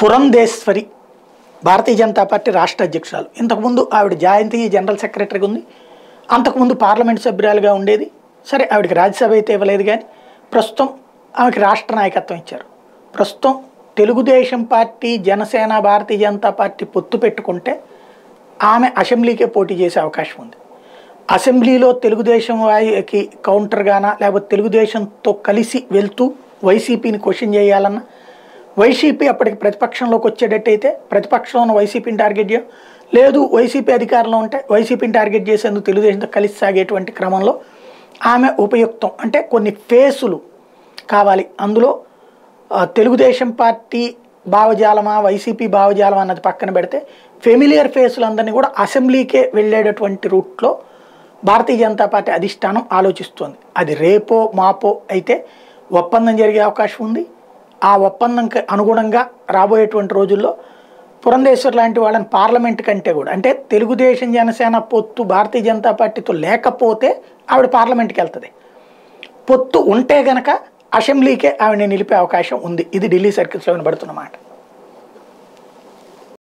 పురంధేశ్వరి భారతీయ Janata party రాష్ట్ర అధ్యక్షురాలు ఇంతకుముందు ఆవిడ జాయింతీ జనరల్ సెక్రటరీగా ఉంది అంతకుముందు పార్లమెంట్ సభ్యురాలుగా ఉండేది సరే ఆవిడకి రాజ్యసభ అయితే ఇవ్వలేదు కానీ ప్రస్తుతం ఆమెకి రాష్ట్ర నాయకత్వం ఇచ్చారు ప్రస్తుతం తెలుగుదేశం పార్టీ జనసేన భారతీయ జనతా పార్టీ పొత్తు పెట్టుకుంటే ఆమె అసెంబ్లీకే పోటీ చేసే అవకాశం ఉంది అసెంబ్లీలో తెలుగుదేశం వారికి కౌంటర్గానా లేకపోతే తెలుగుదేశంతో కలిసి వెళ్తూ వైసీపీని క్వశ్చన్ చేయాలన్నా వైసీపీ అప్పటికి ప్రతిపక్షంలోకి వచ్చేటట్టయితే ప్రతిపక్షంలో ఉన్న వైసీపీని టార్గెట్ చేయం లేదు వైసీపీ అధికారంలో ఉంటే వైసీపీని టార్గెట్ చేసేందుకు తెలుగుదేశంతో కలిసి సాగేటువంటి క్రమంలో ఆమె ఉపయుక్తం అంటే కొన్ని ఫేసులు కావాలి అందులో ఆ, తెలుగుదేశం పార్టీ భావజాలమా వైసీపీ భావజాలమా అన్నది పక్కన పెడితే ఫెమిలియర్ ఫేసులందరినీ కూడా అసెంబ్లీకే వెళ్ళేటటువంటి రూట్లో భారతీయ జనతా పార్టీ అధిష్టానం ఆలోచిస్తోంది అది రేపో మాపో అయితే ఒప్పందం జరిగే అవకాశం ఉంది ఆ ఒప్పందంకి అనుగుణంగా రాబోయేటువంటి రోజుల్లో పురంధేశ్వర్ లాంటి వాళ్ళని పార్లమెంట్ కంటే కూడా అంటే తెలుగుదేశం జనసేన పొత్తు భారతీయ జనతా పార్టీతో లేకపోతే ఆవిడ పార్లమెంట్కి వెళ్తుంది పొత్తు ఉంటే గనక అసెంబ్లీకే ఆవిడని నిలిపే అవకాశం ఉంది ఇది ఢిల్లీ సర్కిల్స్లో వినబడుతున్నమాట